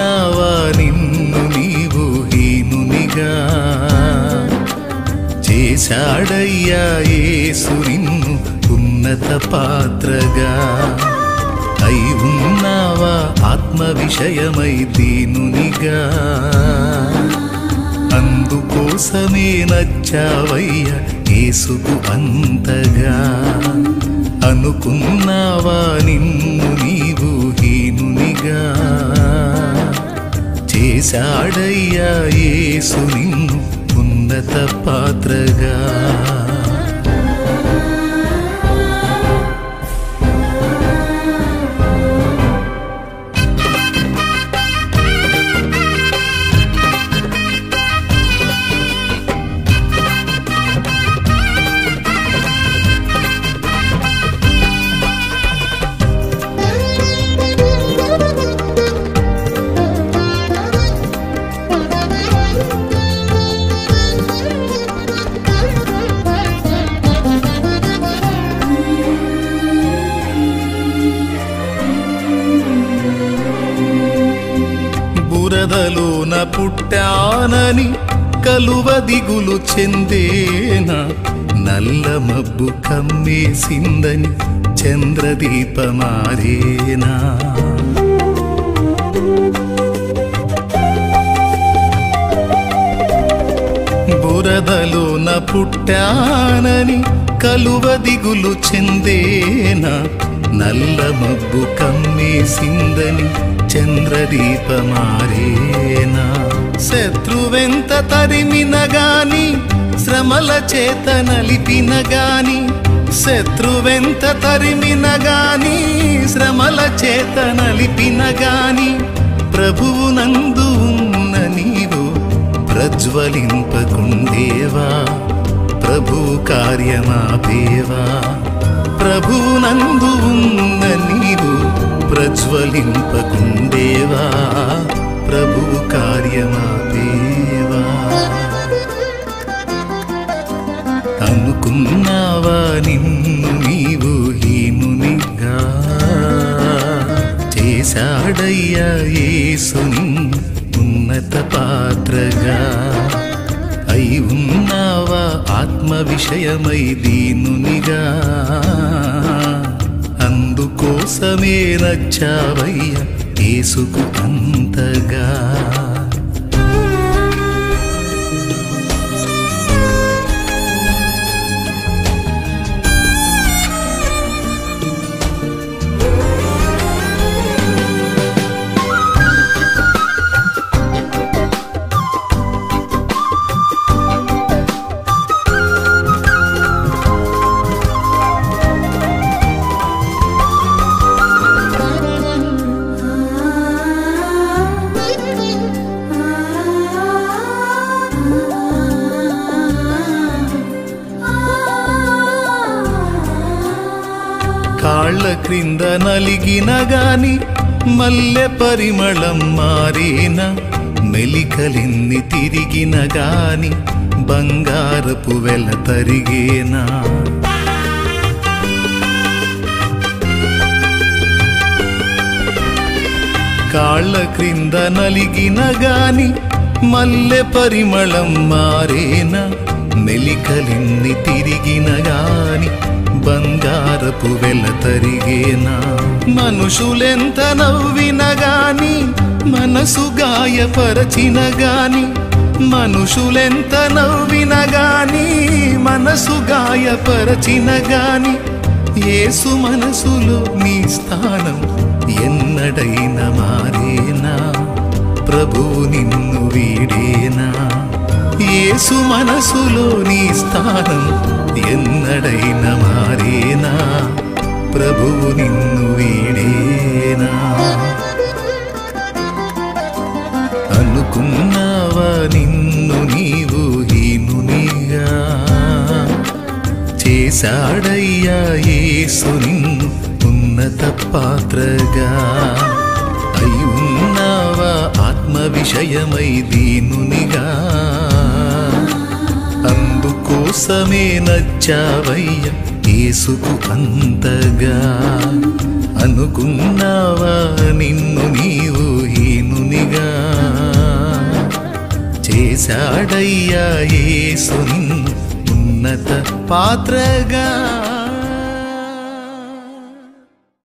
అనుకున్నావా నిన్ను నీవు హీనునిగా చేశాడయ్యా యేసు నిన్ను ఉన్నత పాత్రగా అయి ఉన్నావా ఆత్మ విషయమై దీనునిగా అందుకోసమే నచ్చావయ్య యేసుకు అంతగా అనుకున్నావా నిన్ను నీవు హీనునిగా చేశాడయ్యా యేసు నిన్ను ఉన్నత పాత్రగా బురదలోన పుట్టానని కలువ దిగులు చెందేనా నల్ల మబ్బు కమ్మేసిందని చంద్రదీపమారేనా బురదలోన పుట్టానని కలువ దిగులు చెందేనా నల్ల మబ్బు కమ్మేసిందని చంద్రదీపమారేనా శత్రువెంత తరిమిన గాని శ్రమల చేత నలిపిన గాని శత్రువెంత తరిమిన గాని శ్రమల చేత నలిపిన గాని ప్రభువు నందు ఉన్న నీవు ప్రజ్వలింపకుండేవా ప్రభు కార్యమాపేవా ప్రభు నందు ఉన్న నీవు ప్రజ్వలింపకుండేవా ప్రభు కార్యమాపేవా అనుకున్నావా నిన్ను నీవు హీనునిగా చేశాడయ్యా యేసు నిన్ను ఉన్నత పాత్రగా అయి ఉన్నావా ఆత్మ విషయమై దీనునిగా అందుకోసమే నచ్చావయ్య యేసుకు అంతగా కాళ్ళ క్రింద నలిగిన గాని మల్లె పరిమళం మారిన మెలికలిన్ని తిరిగిన గాని బంగారపు వెల తరిగేనా కాళ్ళ క్రింద నలిగిన గాని మల్లె పరిమళం మారేన మెలికలిన్ని తిరిగిన గాని బంగారపు వెల తరిగేనా మనుషులెంత నవ్విన గాని మనసు గాయపరచిన గాని మనుషులెంత నవ్విన గాని మనసు గాయపరచిన గాని యేసు మనసులో నీ స్థానం ఎన్నడైనా మారేనా ప్రభు నిన్ను వీడేనా యేసు మనసులో నీ స్థానం ఎన్నడైనా మారేనా ప్రభు నిన్ను వీడేనా అనుకున్నావా నిన్ను నీవు హీనునిగా చేశాడయ్యా యేసు నిన్ను ఉన్నత పాత్రగా అయి ఉన్నావా ఆత్మ విషయమై దీనునిగా అందుకోసమే నచ్చావయ్య యేసుకు అంతగా అనుకున్నావా నిన్ను నీవు హీనునిగా ప్రియునిగా చేశాడయ్యా యేసు నిన్ను ఉన్నత పాత్రగా